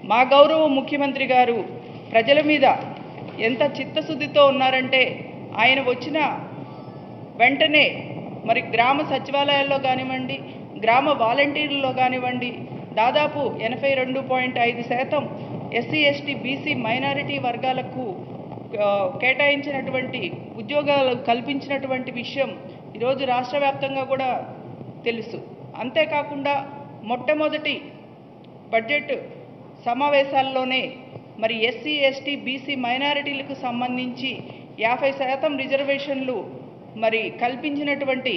మా గౌరవ ముఖ్యమంత్రి గారు ప్రజల మీద ఎంత చిత్తశుద్ధితో ఉన్నారంటే ఆయన వచ్చిన వెంటనే మరి గ్రామ సచివాలయాల్లో కానివ్వండి గ్రామ వాలంటీర్లలో కానివ్వండి దాదాపు ఎనభై రెండు పాయింట్ ఐదు శాతం ఎస్సీ ఎస్టీ బీసీ మైనారిటీ వర్గాలకు ఆ, కేటాయించినటువంటి ఉద్యోగాలు కల్పించినటువంటి విషయం ఈరోజు రాష్ట్ర వ్యాప్తంగా కూడా తెలుసు అంతేకాకుండా మొట్టమొదటి బడ్జెట్ సమావేశాల్లోనే మరి ఎస్సీ ఎస్టీ బీసీ మైనారిటీలకు సంబంధించి యాభై శాతం రిజర్వేషన్లు మరి కల్పించినటువంటి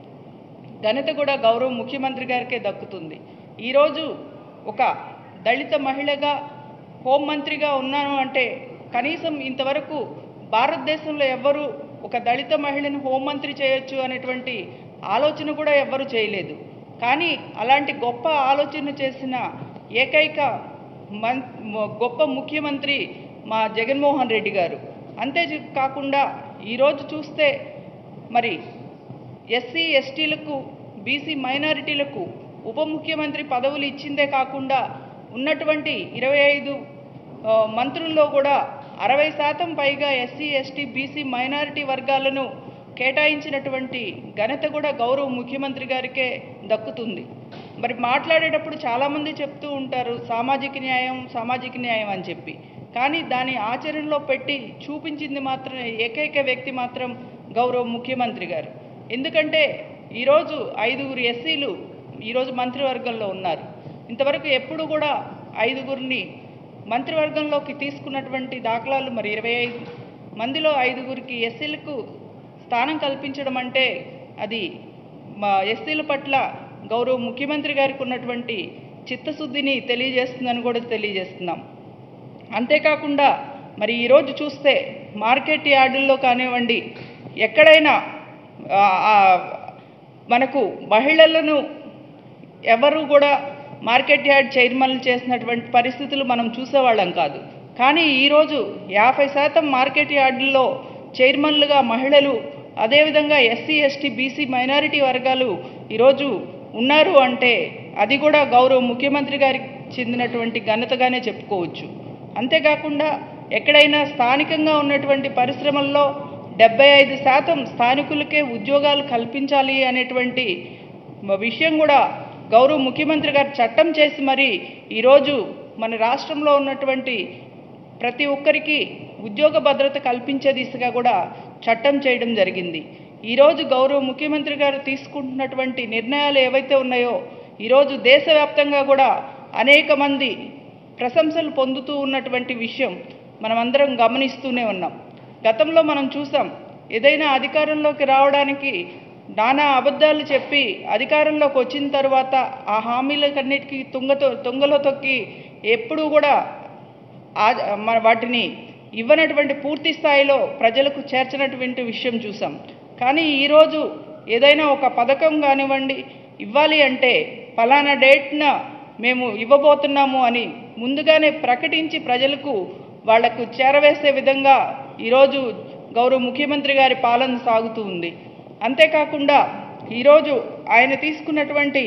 ఘనత కూడా గౌరవ ముఖ్యమంత్రి గారికే దక్కుతుంది ఈరోజు ఒక దళిత మహిళగా హోంమంత్రిగా ఉన్నాను అంటే కనీసం ఇంతవరకు భారతదేశంలో ఎవ్వరూ ఒక దళిత మహిళను హోంమంత్రి చేయొచ్చు అనేటువంటి ఆలోచన కూడా ఎవ్వరూ చేయలేదు కానీ అలాంటి గొప్ప ఆలోచన చేసిన ఏకైక మన్ మ- గొప్ప ముఖ్యమంత్రి మా జగన్మోహన్ రెడ్డి గారు అంతే చూ- కాకుండా ఈరోజు చూస్తే మరి ఎస్సీ ఎస్టీలకు బీసీ మైనారిటీలకు ఉప ముఖ్యమంత్రి పదవులు ఇచ్చిందే కాకుండా ఉన్నటువంటి ఇరవై ఐదు ఆ, మంత్రుల్లో కూడా అరవై శాతం పైగా ఎస్సీ ఎస్టీ బీసీ మైనారిటీ వర్గాలను కేటాయించినటువంటి ఘనత కూడా గౌరవ ముఖ్యమంత్రి గారికే దక్కుతుంది మరి మాట్లాడేటప్పుడు చాలామంది చెప్తూ ఉంటారు సామాజిక న్యాయం సామాజిక న్యాయం అని చెప్పి కానీ దాని ఆచరణలో పెట్టి చూపించింది మాత్రం ఏకైక వ్యక్తి మాత్రం గౌరవ ముఖ్యమంత్రి గారు ఎందుకంటే ఈరోజు ఐదుగురు ఎస్సీలు ఈరోజు మంత్రివర్గంలో ఉన్నారు ఇంతవరకు ఎప్పుడు కూడా ఐదుగురిని మంత్రివర్గంలోకి తీసుకున్నటువంటి దాఖలాలు మరి ఇరవై ఐదు మందిలో ఐదుగురికి ఎస్సీలకు స్థానం కల్పించడం అంటే అది మా ఎస్సీల పట్ల గౌరవ ముఖ్యమంత్రి గారికి ఉన్నటువంటి చిత్తశుద్ధిని తెలియజేస్తుందని కూడా తెలియజేస్తున్నాం అంతేకాకుండా మరి ఈరోజు చూస్తే మార్కెట్ యార్డుల్లో కానివ్వండి ఎక్కడైనా ఆ, ఆ, మనకు మహిళలను ఎవరు కూడా మార్కెట్ యార్డ్ చైర్మన్లు చేసినటువంటి పరిస్థితులు మనం చూసేవాళ్ళం కాదు కానీ ఈరోజు యాభై శాతం మార్కెట్ యార్డుల్లో చైర్మన్లుగా మహిళలు అదేవిధంగా ఎస్సీ ఎస్టీ బీసీ మైనారిటీ వర్గాలు ఈరోజు ఉన్నారు అంటే అది కూడా గౌరవ ముఖ్యమంత్రి గారికి చెందినటువంటి ఘనతగానే చెప్పుకోవచ్చు అంతేకాకుండా ఎక్కడైనా స్థానికంగా ఉన్నటువంటి పరిశ్రమల్లో డెబ్బై ఐదు శాతం స్థానికులకే ఉద్యోగాలు కల్పించాలి అనేటువంటి మ- విషయం కూడా గౌరవ ముఖ్యమంత్రి గారు చట్టం చేసి మరి ఈరోజు మన రాష్ట్రంలో ఉన్నటువంటి ప్రతి ఒక్కరికి ఉద్యోగ భద్రత కల్పించే దిశగా కూడా చట్టం చేయడం జరిగింది ఈరోజు గౌరవ ముఖ్యమంత్రి గారు తీసుకుంటున్నటువంటి నిర్ణయాలు ఏవైతే ఉన్నాయో ఈరోజు దేశవ్యాప్తంగా కూడా అనేక మంది ప్రశంసలు పొందుతూ ఉన్నటువంటి విషయం మనమందరం గమనిస్తూనే ఉన్నాం గతంలో మనం చూసాం ఏదైనా అధికారంలోకి రావడానికి నానా అబద్ధాలు చెప్పి అధికారంలోకి వచ్చిన తర్వాత ఆ హామీలకన్నిటికీ తుంగతో తుంగలో తొక్కి ఎప్పుడూ కూడా ఆ- మన వాటిని ఇవ్వనటువంటి పూర్తి స్థాయిలో ప్రజలకు చేర్చినటువంటి విషయం చూసాం కానీ ఈరోజు ఏదైనా ఒక పథకం కానివ్వండి ఇవ్వాలి అంటే ఫలానా డేట్న మేము ఇవ్వబోతున్నాము అని ముందుగానే ప్రకటించి ప్రజలకు వాళ్లకు చేరవేసే విధంగా ఈరోజు గౌరవ ముఖ్యమంత్రి గారి పాలన సాగుతూ ఉంది అంతేకాకుండా ఈరోజు ఆయన తీసుకున్నటువంటి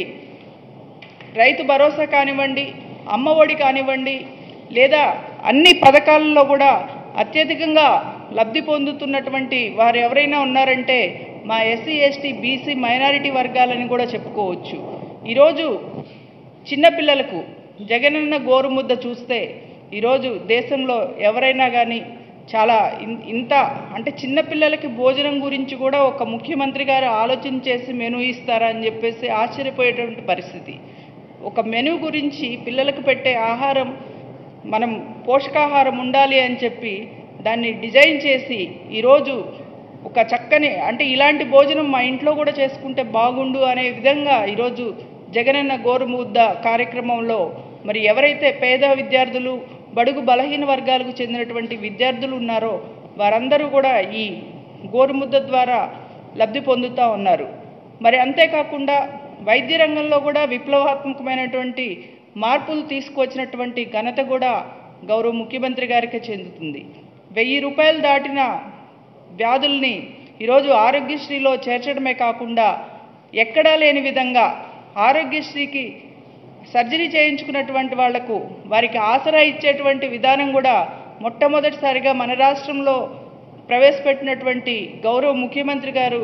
రైతు భరోసా కానివ్వండి అమ్మ ఒడి కానివ్వండి లేదా అన్ని పథకాలలో కూడా అత్యధికంగా లబ్ధి పొందుతున్నటువంటి వారు ఎవరైనా ఉన్నారంటే మా ఎస్సీ ఎస్టీ బీసీ మైనారిటీ వర్గాలని కూడా చెప్పుకోవచ్చు ఈరోజు చిన్నపిల్లలకు జగనన్న గోరుముద్ద చూస్తే ఈరోజు దేశంలో ఎవరైనా కానీ చాలా ఇన్- ఇంత అంటే చిన్నపిల్లలకి భోజనం గురించి కూడా ఒక ముఖ్యమంత్రి గారు ఆలోచన చేసి మెనూ ఇస్తారా అని చెప్పేసి ఆశ్చర్యపోయేటువంటి పరిస్థితి ఒక మెనూ గురించి పిల్లలకు పెట్టే ఆహారం మనం పోషకాహారం ఉండాలి అని చెప్పి దాన్ని డిజైన్ చేసి ఈరోజు ఒక చక్కని అంటే ఇలాంటి భోజనం మా ఇంట్లో కూడా చేసుకుంటే బాగుండు అనే విధంగా ఈరోజు జగనన్న గోరుముద్ద కార్యక్రమంలో మరి ఎవరైతే పేద విద్యార్థులు బడుగు బలహీన వర్గాలకు చెందినటువంటి విద్యార్థులు ఉన్నారో వారందరూ కూడా ఈ గోరుముద్ద ద్వారా లబ్ధి పొందుతూ ఉన్నారు మరి అంతేకాకుండా వైద్య రంగంలో కూడా విప్లవాత్మకమైనటువంటి మార్పులు తీసుకువచ్చినటువంటి ఘనత కూడా గౌరవ ముఖ్యమంత్రి గారికి చెందుతుంది వెయ్యి రూపాయలు దాటిన వ్యాధుల్ని ఈరోజు ఆరోగ్యశ్రీలో చేర్చడమే కాకుండా ఎక్కడా లేని విధంగా ఆరోగ్యశ్రీకి సర్జరీ చేయించుకున్నటువంటి వాళ్లకు వారికి ఆసరా ఇచ్చేటువంటి విధానం కూడా మొట్టమొదటిసారిగా మన రాష్ట్రంలో ప్రవేశపెట్టినటువంటి గౌరవ ముఖ్యమంత్రి గారు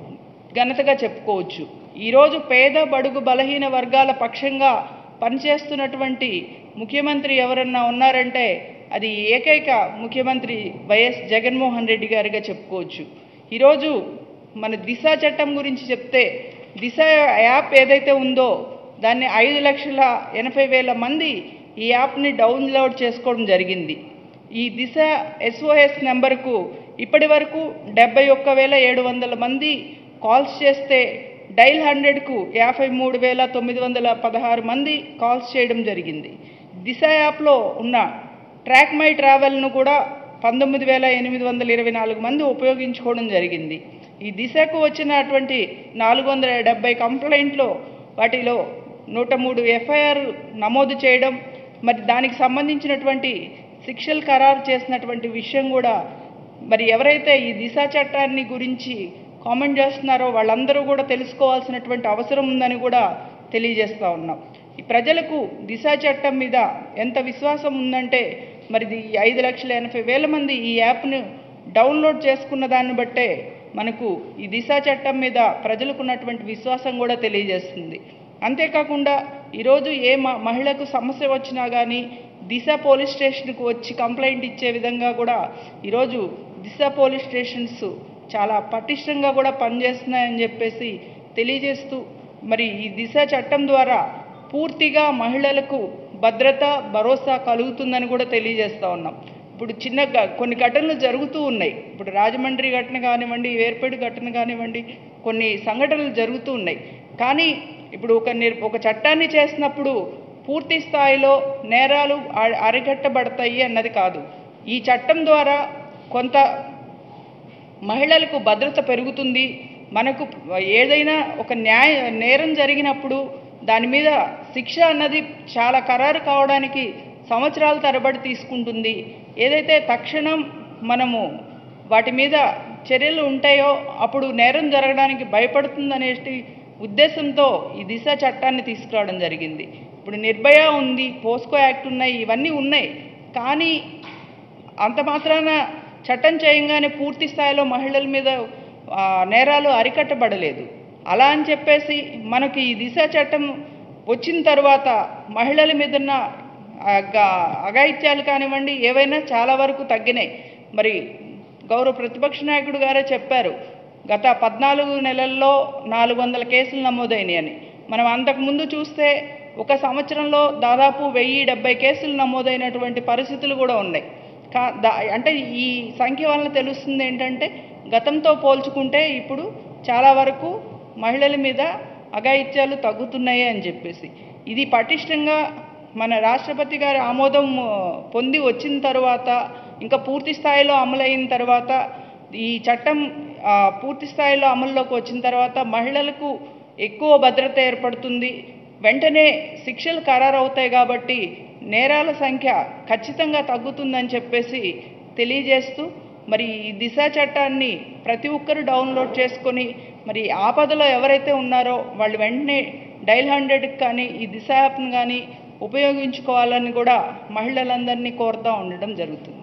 ఘనతగా చెప్పుకోవచ్చు ఈరోజు పేద బడుగు బలహీన వర్గాల పక్షంగా పనిచేస్తున్నటువంటి ముఖ్యమంత్రి ఎవరన్నా ఉన్నారంటే అది ఏకైక ముఖ్యమంత్రి వైఎస్ జగన్మోహన్ రెడ్డి గారిగా చెప్పుకోవచ్చు ఈరోజు మన దిశ చట్టం గురించి చెప్తే దిశ యాప్ ఏదైతే ఉందో దాన్ని ఐదు లక్షల ఎనభై వేల మంది ఈ యాప్ని డౌన్లోడ్ చేసుకోవడం జరిగింది ఈ దిశ ఎస్ఓఎస్ నెంబర్కు ఇప్పటి వరకు డెబ్బై ఒక్క వేల ఏడు వందల మంది కాల్స్ చేస్తే డైల్ హండ్రెడ్కు యాభై మూడు వేల తొమ్మిది వందల పదహారు మంది కాల్స్ చేయడం జరిగింది దిశ యాప్లో ఉన్న ట్రాక్ మై ట్రావెల్ను కూడా పంతొమ్మిది వేల ఎనిమిది వందల ఇరవై నాలుగు మంది ఉపయోగించుకోవడం జరిగింది ఈ దిశకు వచ్చినటువంటి నాలుగు వందల డెబ్బై కంప్లైంట్లో వాటిలో నూట మూడు ఎఫ్ఐఆర్ నమోదు చేయడం మరి దానికి సంబంధించినటువంటి శిక్షలు ఖరారు చేసినటువంటి విషయం కూడా మరి ఎవరైతే ఈ దిశ చట్టాన్ని గురించి కామెంట్ చేస్తున్నారో వాళ్ళందరూ కూడా తెలుసుకోవాల్సినటువంటి అవసరం ఉందని కూడా తెలియజేస్తూ ఉన్నాం ఈ ప్రజలకు దిశ చట్టం మీద ఎంత విశ్వాసం ఉందంటే మరి ఇది ఐదు లక్షల ఎనభై వేల మంది ఈ యాప్ను డౌన్లోడ్ చేసుకున్న దాన్ని బట్టే మనకు ఈ దిశ చట్టం మీద ప్రజలకు ఉన్నటువంటి విశ్వాసం కూడా తెలియజేస్తుంది అంతేకాకుండా ఈరోజు ఏ మ- మహిళకు సమస్య వచ్చినా కానీ దిశ పోలీస్ స్టేషన్కు వచ్చి కంప్లైంట్ ఇచ్చే విధంగా కూడా ఈరోజు దిశ పోలీస్ స్టేషన్స్ చాలా పటిష్టంగా కూడా పనిచేస్తున్నాయని చెప్పేసి తెలియజేస్తూ మరి ఈ దిశ చట్టం ద్వారా పూర్తిగా మహిళలకు భద్రత భరోసా కలుగుతుందని కూడా తెలియజేస్తూ ఉన్నాం ఇప్పుడు చిన్న గ- కొన్ని ఘటనలు జరుగుతూ ఉన్నాయి ఇప్పుడు రాజమండ్రి ఘటన కానివ్వండి వేర్పేడు ఘటన కానివ్వండి కొన్ని సంఘటనలు జరుగుతూ ఉన్నాయి కానీ ఇప్పుడు ఒక నిర్ ఒక చట్టాన్ని చేసినప్పుడు పూర్తి స్థాయిలో నేరాలు అ- అరికట్టబడతాయి అన్నది కాదు ఈ చట్టం ద్వారా కొంత మహిళలకు భద్రత పెరుగుతుంది మనకు ఏదైనా ఒక న్యాయ నేరం జరిగినప్పుడు దాని మీద శిక్ష అన్నది చాలా ఖరారు కావడానికి సంవత్సరాల తరబడి తీసుకుంటుంది ఏదైతే తక్షణం మనము వాటి మీద చర్యలు ఉంటాయో అప్పుడు నేరం జరగడానికి భయపడుతుందనేటి ఉద్దేశంతో ఈ దిశ చట్టాన్ని తీసుకురావడం జరిగింది ఇప్పుడు నిర్భయ ఉంది పోస్కో యాక్ట్ ఉన్నాయి ఇవన్నీ ఉన్నాయి కానీ అంత మాత్రాన చట్టం చేయంగానే పూర్తి స్థాయిలో మహిళల మీద ఆ, నేరాలు అరికట్టబడలేదు అలా అని చెప్పేసి మనకి ఈ దిశ చట్టం వచ్చిన తర్వాత మహిళల మీద ఉన్న ఆ, గ- అఘాయిత్యాలు కానివ్వండి ఏవైనా చాలా వరకు తగ్గినాయి మరి గౌరవ ప్రతిపక్ష నాయకుడు గారే చెప్పారు గత పద్నాలుగు నెలల్లో నాలుగు వందల కేసులు నమోదైనాయి అని మనం అంతకుముందు చూస్తే ఒక సంవత్సరంలో దాదాపు వెయ్యి డెబ్బై కేసులు నమోదైనటువంటి పరిస్థితులు కూడా ఉన్నాయి కా దా అంటే ఈ సంఖ్య వలన తెలుస్తుంది ఏంటంటే గతంతో పోల్చుకుంటే ఇప్పుడు చాలా వరకు మహిళల మీద అఘాయిత్యాలు తగ్గుతున్నాయి అని చెప్పేసి ఇది పటిష్టంగా మన రాష్ట్రపతి గారి ఆమోదం ఆ, పొంది వచ్చిన తర్వాత ఇంకా పూర్తి స్థాయిలో అమలైన తర్వాత ఈ చట్టం ఆ, పూర్తి స్థాయిలో అమల్లోకి వచ్చిన తర్వాత మహిళలకు ఎక్కువ భద్రత ఏర్పడుతుంది వెంటనే శిక్షలు ఖరారవుతాయి కాబట్టి నేరాల సంఖ్య ఖచ్చితంగా తగ్గుతుందని చెప్పేసి తెలియజేస్తూ మరి ఈ దిశ చట్టాన్ని ప్రతి ఒక్కరు డౌన్లోడ్ చేసుకొని మరి ఆపదలో ఎవరైతే ఉన్నారో వాళ్ళు వెంటనే డైల్ హండ్రెడ్కి కానీ ఈ దిశ యాప్ను కానీ ఉపయోగించుకోవాలని కూడా మహిళలందరినీ కోరుతూ ఉండడం జరుగుతుంది